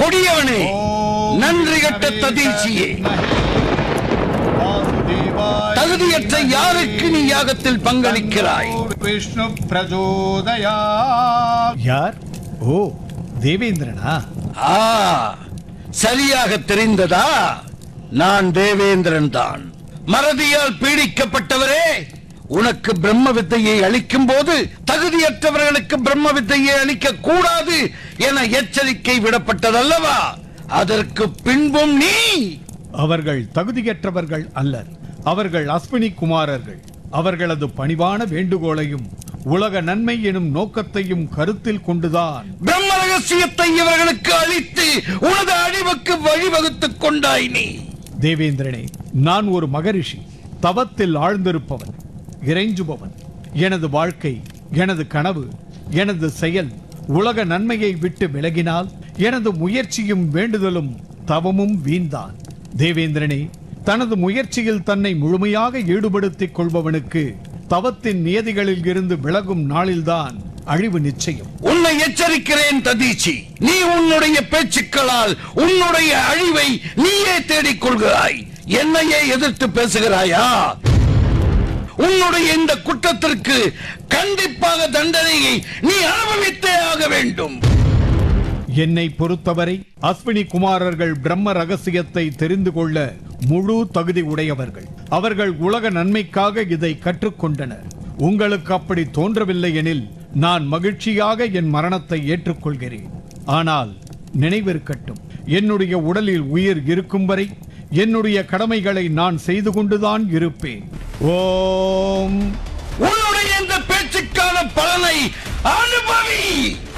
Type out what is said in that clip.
கொடியவனே நன்றி கட்ட ததீசியே தகுதியற்ற யாருக்கு நீ யாகத்தில் பங்களிக்கிறாய் விஷ்ணு பிரஜோதயா யார் ஓ தேவேந்திரனா ஆ சரியாக தெரிந்ததா நான் தேவேந்திரன் தான் மறதியால் பீடிக்கப்பட்டவரே உனக்கு பிரம்ம வித்தையை அளிக்கும் போது தகுதியற்றவர்களுக்கு பிரம்ம வித்தையை அளிக்க கூடாது என எச்சரிக்கை விடப்பட்டதல்லவா அதற்கு பின்பும் நீ அவர்கள் தகுதியற்றவர்கள் அல்லர் அவர்கள் அஸ்வினி குமாரர்கள் அவர்களது பணிவான வேண்டுகோளையும் உலக நன்மை எனும் நோக்கத்தையும் கருத்தில் கொண்டுதான் பிரம்ம ரகசியத்தை இவர்களுக்கு அளித்து உனது அழிவுக்கு வழிவகுத்துக் கொண்டாய் நீ தேவேந்திரனே நான் ஒரு மகரிஷி தவத்தில் ஆழ்ந்திருப்பவன் இறைஞ்சுபவன் எனது வாழ்க்கை எனது கனவு எனது செயல் உலக நன்மையை விட்டு விலகினால் எனது முயற்சியும் வேண்டுதலும் தவமும் வீண்தான் தேவேந்திரனே தனது முயற்சியில் தன்னை முழுமையாக ஈடுபடுத்திக் கொள்பவனுக்கு தவத்தின் நியதிகளில் இருந்து விலகும் நாளில்தான் அழிவு நிச்சயம் உன்னை எச்சரிக்கிறேன் ததீச்சி நீ உன்னுடைய பேச்சுக்களால் உன்னுடைய அழிவை நீயே தேடிக் கொள்கிறாய் என்னையே எதிர்த்து பேசுகிறாயா உன்னுடைய இந்த குற்றத்திற்கு கண்டிப்பாக தண்டனையை நீ அனுபவித்தே ஆக வேண்டும் என்னை பொறுத்தவரை அஸ்வினி குமாரர்கள் பிரம்ம ரகசியத்தை தெரிந்து கொள்ள முழு தகுதி உடையவர்கள் அவர்கள் உலக நன்மைக்காக இதை கற்றுக்கொண்டனர் உங்களுக்கு அப்படி தோன்றவில்லை எனில் நான் மகிழ்ச்சியாக என் மரணத்தை ஏற்றுக்கொள்கிறேன் ஆனால் நினைவிருக்கட்டும் என்னுடைய உடலில் உயிர் இருக்கும் வரை என்னுடைய கடமைகளை நான் செய்து கொண்டுதான் இருப்பேன் ஓம் உன்னுடைய இந்த பேச்சுக்கான பலனை அனுபவி